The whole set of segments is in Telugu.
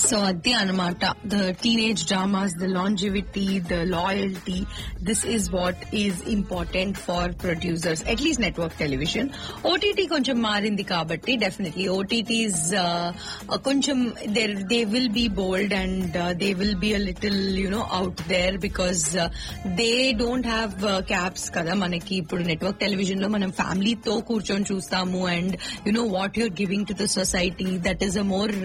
సో అదే అనమాట the teenage dramas the longevity the loyalty this is what is important for producers at least network television OTT కొంచెం మారింది కాబట్టి డెఫినెట్లీ ఓటీటీస్ కొంచెం there they will be bold and they will be a little you know out there because they don't have caps కదా మనకి ఇప్పుడు నెట్వర్క్ టెలివిజన్ లో మనం ఫ్యామిలీతో కూర్చొని చూస్తాము and you know what you're giving to the society that is a more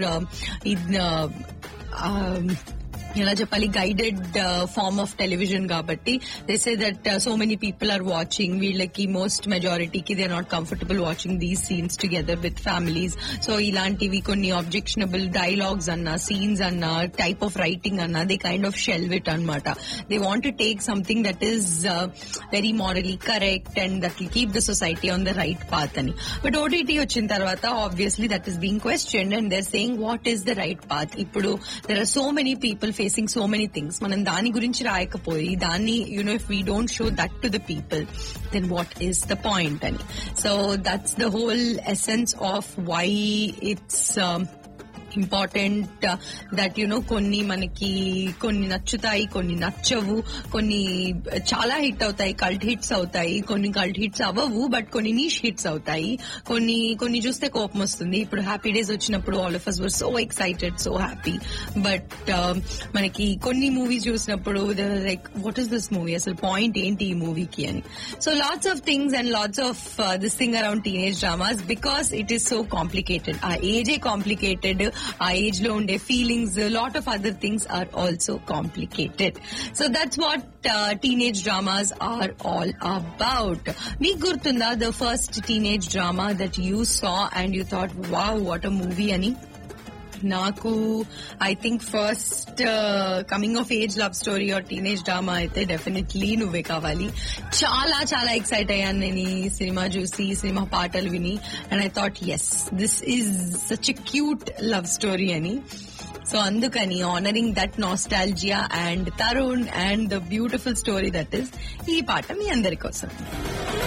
ఎలా చెప్పాలి గైడెడ్ ఫార్మ్ ఆఫ్ టెలివిజన్ కాబట్టి they say that so many people are watching వీళ్ళకి మోస్ట్ మెజారిటీకి they not comfortable watching these scenes together with families so ఇలాంటివి కొన్ని ఆబ్జెక్షనబుల్ డైలాగ్స్ అన్నా సీన్స్ అన్నా టైప్ ఆఫ్ రైటింగ్ అన్నా they kind of shelve it అనమాట they want to take something that is very మారలీ correct and that will keep the society on the right path అని బట్ ఓటీటీ వచ్చిన తర్వాత obviously that is being question and they're saying what is the right path ఇప్పుడు there are so many people facing so many things మనం దాని గురించి రాయకపోయి దాన్ని you know if we don't show that to the people then what is the point అని so that's the whole essence of why it's important that you know కొన్ని మనకి కొన్ని నచ్చుతాయి కొన్ని నచ్చవు కొన్ని చాలా హిట్ అవుతాయి కల్ట్ హిట్స్ అవుతాయి కొన్ని కల్ట్ హిట్స్ అవ్వవు బట్ కొన్ని నీష్ హిట్స్ అవుతాయి కొన్ని కొన్ని చూస్తే కోపం వస్తుంది ఇప్పుడు హ్యాపీ డేస్ వచ్చినప్పుడు all of us were so excited so happy but మనకి కొన్ని మూవీస్ చూసినప్పుడు like what is this movie అసలు పాయింట్ ఏంటి ఈ మూవీకి అని so lots of things and lots of this thing around teenage dramas because it is so complicated ఆ ఏజే కాంప్లికేటెడ్ ఆ ఏజ్ లో ఉండే feelings lot of other things are also complicated so that's what teenage dramas are all about మీకు గుర్తుందా the first teenage drama that you saw and you thought wow what a movie అని నాకు I think first coming of age love story or teenage drama అయితే డెఫినెట్లీ నువ్వే కావాలి చాలా చాలా ఎక్సైట్ అయ్యాను నేను ఈ సినిమా చూసి ఈ సినిమా పాటలు విని and I thought yes this is such a cute love story అని సో అందుకని honouring that nostalgia and Tarun and the beautiful story that is ఈ పాట మీ అందరి కోసం